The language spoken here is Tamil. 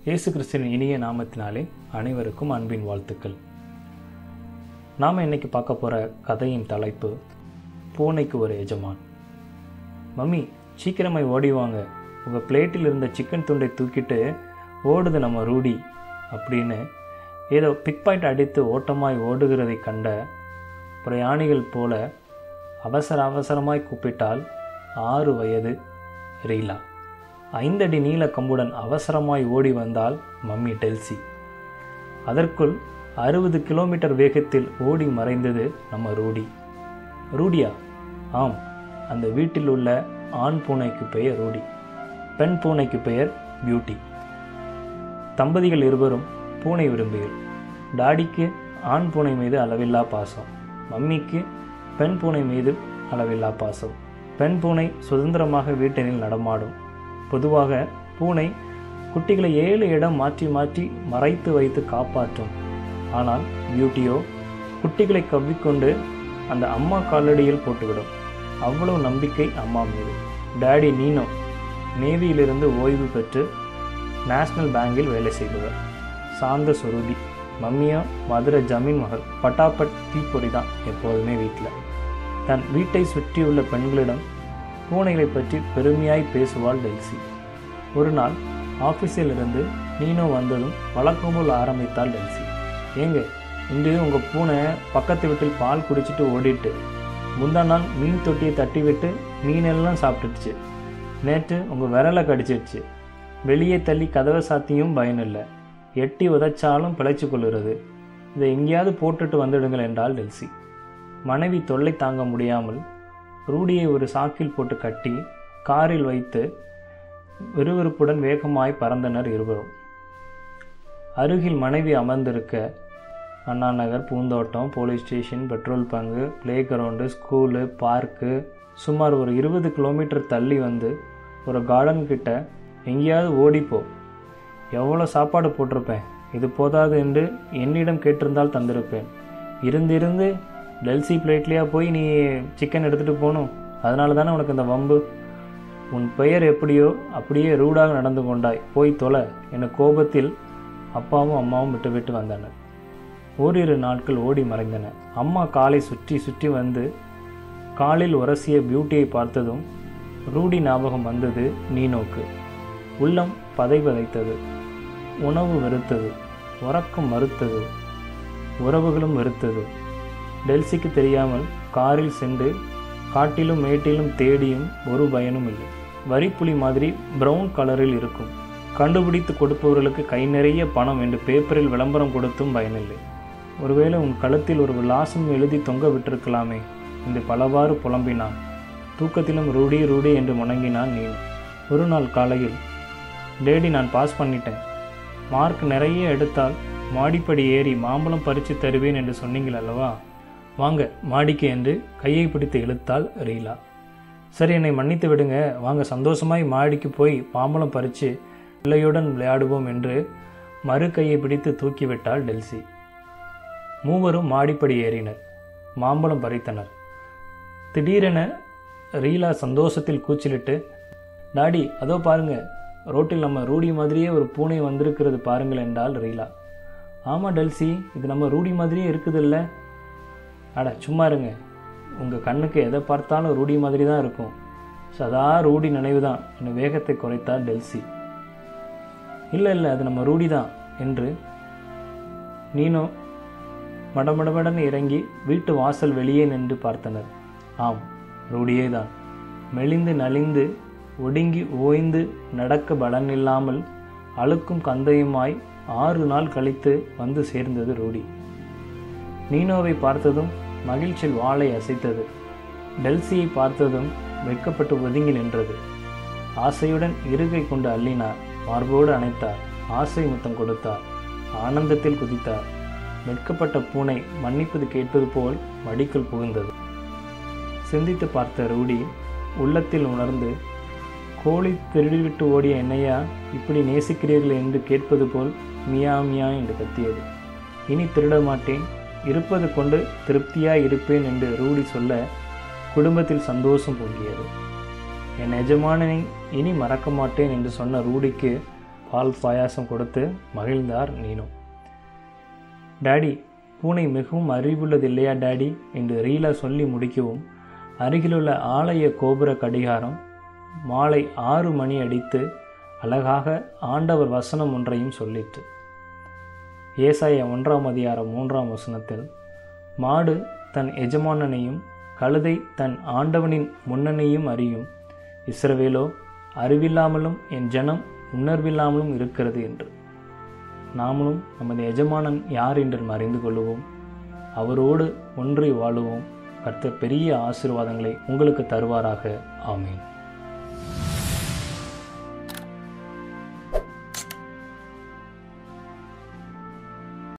இயேசு கிறிஸ்துவின் இனிய நாமத்தினாலே அனைவருக்கும் அன்பின் வாழ்த்துக்கள் நாம் இன்னைக்கு பார்க்க போகிற கதையின் தலைப்பு பூனைக்கு ஒரு எஜமான் மம்மி சீக்கிரமாய் ஓடி வாங்க உங்கள் பிளேட்டில் இருந்த சிக்கன் துண்டை தூக்கிட்டு ஓடுது நம்ம ரூடி அப்படின்னு ஏதோ பிக் பாயிண்ட் அடித்து ஓட்டமாய் ஓடுகிறதை கண்ட பிரயாணிகள் போல அவசர அவசரமாய் கூப்பிட்டால் ஆறு வயது ரீலா ஐந்தடி நீல கம்புடன் அவசரமாய் ஓடி வந்தால் மம்மி டெல்சி அதற்குள் அறுபது கிலோமீட்டர் வேகத்தில் ஓடி மறைந்தது நம்ம ரூடி ரூடியா ஆம் அந்த வீட்டில் உள்ள ஆண் பூனைக்கு பெயர் ரூடி பெண் பூனைக்கு பெயர் பியூட்டி தம்பதிகள் இருவரும் பூனை விரும்பிகள் டாடிக்கு ஆண் பூனை மீது அளவில்லா பாசம் மம்மிக்கு பெண் பூனை மீது அளவில்லா பாசம் பெண் பூனை சுதந்திரமாக வீட்டினில் நடமாடும் பொதுவாக பூனை குட்டிகளை ஏழு இடம் மாற்றி மாற்றி மறைத்து வைத்து காப்பாற்றும் ஆனால் பியூட்டியோ குட்டிகளை கவ்விக்கொண்டு அந்த அம்மா காலடியில் போட்டுவிடும் அவ்வளவு நம்பிக்கை அம்மா மீது டேடி நீனோ நேவியிலிருந்து ஓய்வு பெற்று நேஷனல் பேங்கில் வேலை செய்பவர் சாந்த சுரூபி மம்மியா மதுரை ஜமீன் மகள் பட்டாபட் தீப்பொறி தான் எப்போதுமே வீட்டில் தன் வீட்டை சுற்றியுள்ள பெண்களிடம் பூனைகளை பற்றி பெருமையாய் பேசுவாள் டெல்சி ஒரு நாள் ஆஃபீஸில் இருந்து நீனோ வந்ததும் வழக்கம் போல் ஆரம்பித்தாள் டெல்சி ஏங்க இன்று உங்கள் பூனை பக்கத்து வீட்டில் பால் குடிச்சிட்டு ஓடிட்டு முந்தா நாள் மீன் தொட்டியை தட்டி விட்டு மீனெல்லாம் சாப்பிட்டுடுச்சு நேற்று உங்கள் விரலை கடிச்சிடுச்சு வெளியே தள்ளி கதவை சாத்தியும் பயனில்லை எட்டி உதைச்சாலும் பிழைச்சு கொள்ளுறது இதை எங்கேயாவது போட்டுட்டு வந்துடுங்கள் என்றாள் டெல்சி மனைவி தொல்லை தாங்க முடியாமல் ரூடியை ஒரு சாக்கில் போட்டு கட்டி காரில் வைத்து விறுவிறுப்புடன் வேகமாய் பறந்தனர் இருவரும் அருகில் மனைவி அமர்ந்திருக்க அண்ணா நகர் பூந்தோட்டம் police station petrol bunk play ground school park சுமார் ஒரு இருபது கிலோமீட்டர் தள்ளி வந்து ஒரு கார்டன் கிட்ட எங்கேயாவது ஓடிப்போ எவ்வளோ சாப்பாடு போட்டிருப்பேன் இது போதாது என்று என்னிடம் கேட்டிருந்தால் தந்திருப்பேன் இருந்திருந்து டெல்சி பிளேட்லேயா போய் நீ சிக்கன் எடுத்துகிட்டு போகணும் அதனால தானே உனக்கு இந்த வம்பு உன் பெயர் எப்படியோ அப்படியே ரூடாக நடந்து கொண்டாய் போய் தொலை என கோபத்தில் அப்பாவும் அம்மாவும் விட்டு விட்டு வந்தனர் ஓரிரு நாட்கள் ஓடி மறைந்தன அம்மா காலை சுற்றி சுற்றி வந்து காலில் உரசிய பியூட்டியை பார்த்ததும் ரூடி ஞாபகம் வந்தது நீனோக்கு உள்ளம் பதை பதைத்தது உணவு வெறுத்தது உறக்கம் மறுத்தது உறவுகளும் வெறுத்தது டெல்சிக்கு தெரியாமல் காரில் சென்று காட்டிலும் மேட்டிலும் தேடியும் ஒரு பயனும் இல்லை வரிப்புலி மாதிரி பிரவுன் கலரில் இருக்கும் கண்டுபிடித்து கொடுப்பவர்களுக்கு கை நிறைய பணம் என்று பேப்பரில் விளம்பரம் கொடுத்தும் பயனில்லை ஒருவேளை உன் கழுத்தில் ஒரு விலாசம் எழுதி தொங்க விட்டிருக்கலாமே என்று பலவாறு புலம்பினான் தூக்கத்திலும் ரூடி ரூடி என்று முணங்கினான் நீ ஒரு நாள் காலையில் டேடி நான் பாஸ் பண்ணிட்டேன் மார்க் நிறைய எடுத்தால் மாடிப்படி ஏறி மாம்பழம் பறித்து தருவேன் என்று சொன்னீங்கள் அல்லவா வாங்க மாடிக்கு என்று கையை பிடித்து இழுத்தாள் ரீலா சரி என்னை மன்னித்து விடுங்க வாங்க சந்தோஷமாய் மாடிக்கு போய் மாம்பழம் பறித்து பிள்ளையுடன் விளையாடுவோம் என்று மறு கையை பிடித்து தூக்கிவிட்டாள் டெல்சி மூவரும் மாடிப்படி ஏறினர் மாம்பழம் பறித்தனர் திடீரென ரீலா சந்தோஷத்தில் கூச்சலிட்டு டாடி அதோ பாருங்க ரோட்டில் நம்ம ரூடி மாதிரியே ஒரு பூனை வந்திருக்கிறது பாருங்கள் என்றால் ரீலா ஆமாம் டெல்சி இது நம்ம ரூடி மாதிரியே இருக்குதில்ல அட சும்மா இருங்க உங்கள் கண்ணுக்கு எதை பார்த்தாலும் ரூடி மாதிரி தான் இருக்கும் சதா ரூடி நினைவு தான் என வேகத்தை குறைத்தார் டெல்சி இல்லை இல்லை அது நம்ம ரூடி தான் என்று நீனோ மடமடமடன் இறங்கி வீட்டு வாசல் வெளியே நின்று பார்த்தனர் ஆம் ரூடியே தான் மெலிந்து நலிந்து ஒடுங்கி ஓய்ந்து நடக்க பலனில்லாமல் அழுக்கும் கந்தையுமாய் ஆறு நாள் கழித்து வந்து சேர்ந்தது ரூடி நீனோவை பார்த்ததும் மகிழ்ச்சியில் வாளை அசைத்தது டெல்சியை பார்த்ததும் வெட்கப்பட்டு ஒதுங்கி நின்றது ஆசையுடன் இருகை கொண்டு அள்ளினார் மார்போடு அணைத்தார் ஆசை முத்தம் கொடுத்தார் ஆனந்தத்தில் குதித்தார் வெட்கப்பட்ட பூனை மன்னிப்பது கேட்பது போல் மடிக்குள் புகுந்தது சிந்தித்து பார்த்த ரூடி உள்ளத்தில் உணர்ந்து கோழி திருடிவிட்டு ஓடிய என்னையா இப்படி நேசிக்கிறீர்கள் என்று கேட்பது போல் மியா மியா என்று கத்தியது இனி திருட மாட்டேன் இருப்பது கொண்டு திருப்தியாய் இருப்பேன் என்று ரூடி சொல்ல குடும்பத்தில் சந்தோஷம் பொங்கியது என் எஜமானனை இனி மறக்க மாட்டேன் என்று சொன்ன ரூடிக்கு பால் பாயாசம் கொடுத்து மகிழ்ந்தார் நீனோ டாடி பூனை மிகவும் அறிவுள்ளது இல்லையா டாடி என்று ரீலா சொல்லி முடிக்கவும் அருகிலுள்ள ஆலய கோபுர கடிகாரம் மாலை ஆறு மணி அடித்து அழகாக ஆண்டவர் வசனம் ஒன்றையும் சொல்லிற்று ஏசாய ஒன்றாம் அதிகாரம் மூன்றாம் வசனத்தில் மாடு தன் எஜமானனையும் கழுதை தன் ஆண்டவனின் முன்னனையும் அறியும் இஸ்ரவேலோ அறிவில்லாமலும் என் ஜனம் உணர்வில்லாமலும் இருக்கிறது என்று நாமளும் நமது எஜமானன் யார் என்று அறிந்து கொள்ளுவோம் அவரோடு ஒன்றி வாழுவோம் கர்த்தர் பெரிய ஆசீர்வாதங்களை உங்களுக்கு தருவாராக ஆமேன்